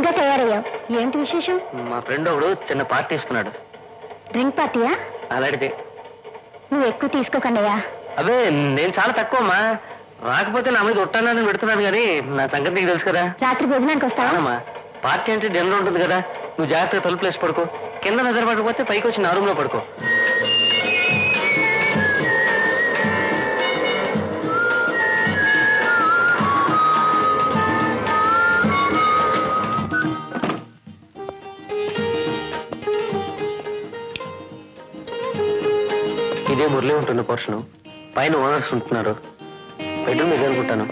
గా తయారయ్యావు ఏంటి విశేషం మా ఫ్రెండ్ ఒకడు చిన్న పార్టీ ఇస్తున్నాడు డ్రింక్ పార్టీయా అలాంటిది నువ్వు ఎక్కువ తీసుకోకన్నయ్యా అదే నేను చాలా తక్కువ అమ్మా రాకపోతే నా మీద ఒట్టానని పెడుతున్నాను కానీ నా సంగతి నీకు తెలుసు కదా రాత్రి భోజనానికి వస్తావా అవునమ్మా పార్టీ అంటే డిన్నర్ ఉంటుంది కదా నువ్వు జాగ్రత్తగా తలుపులు వేసి పడుకో కింద నిద్ర పడకపోతే పైకి వచ్చి నా రూమ్ లో పడుకో ఇదే మురళి ఉంటుంది పోర్షన్ పైన ఓనర్స్ ఉంటున్నారు బెడ్రూమ్ ఇది అనుకుంటాను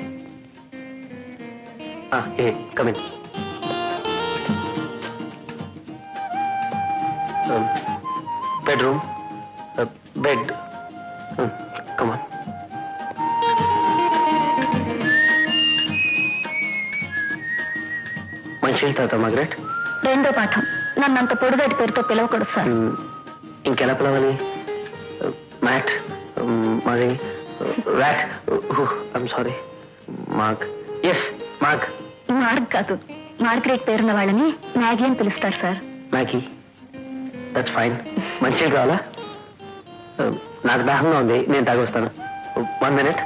ఆ, ఏ కమిన్ బెడ్రూమ్ బెడ్ కమాన్ మంచి తాత మగ్రెట్ రెండో పాఠం నన్ను అంత పొడుగటి పేరుతో పిలవకూడదు సార్ ఇంకెలా పిలవాలి మ్యాట్ మరి rat I'm sorry Mark yes Mark Mark కాదు మార్గరేట్ పేరున్న వాళ్ళని మ్యాగీ అని పిలుస్తారు సార్ మ్యాగీ దట్స్ ఫైన్ మంచిగా కావాలా Uh, నాకు దాహంగా ఉంది నేను తాగొస్తాను వన్ మినిట్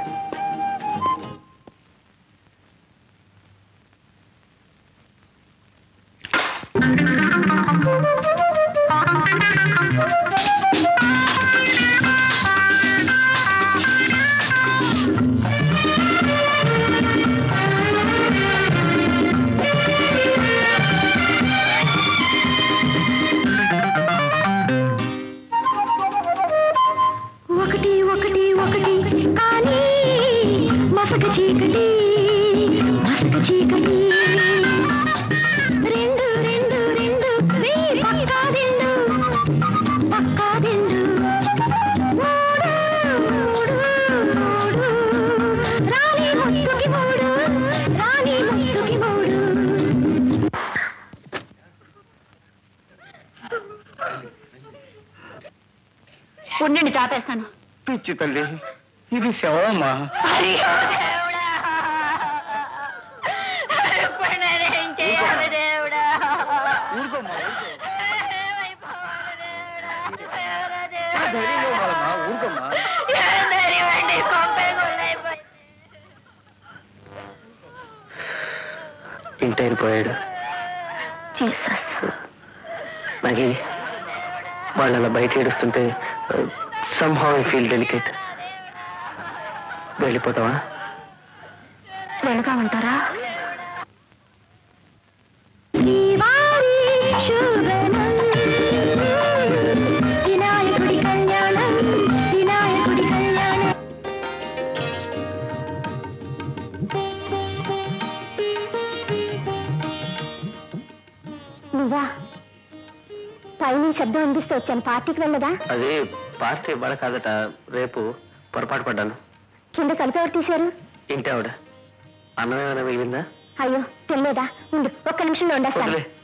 ఒకటి ఒకటి ఒకటి కానీ మసక చీకటి మసక చీకటి రెండు రెండు రెండు వెయ్యి పక్కా రెండు పక్కా రెండు మూడు మూడు మూడు రాణి ముత్తుకి మూడు రాణి ముత్తుకి మూడు ఉండండి చాపేస్తాను పిచ్చి తల్లి ఇది శవమ్మా అయ్యో దేవుడా ఇప్పుడు నేనేం చేయాలి దేవుడా ఏమైపోవాలి దేవుడా? ఎవరో దేవుడా? ఊరుకోమ్మా ఏం ధైర్యమండి? కొంపే గుళ్ళైపోయింది. ఇంటి అయిపోయాడు నాకు వాళ్ళు అలా బయట ఏడుస్తుంటే సంహౌ ఐ ఫీల్ డెలికేట్ వెళ్ళిపోతావా వెళదామంటారా శ్రీవారి శుభనం వినాయకుడి కళ్యాణం వినాయకుడి కళ్యాణం నువ్వా పైన శబ్దం అనిపిస్తూ వచ్చాను పార్టీకి వెళ్ళదా అది పార్టీ ఇవ్వాలి కాదట రేపు పొరపాటు పడ్డాను కింద కలిపి తీశారు ఇంటి ఆవిడ అన్నం ఏమైనా మిగిలిందా అయ్యో తెలియదా ఉండు ఒక్క నిమిషంలో ఉండేస్తాను వదిలే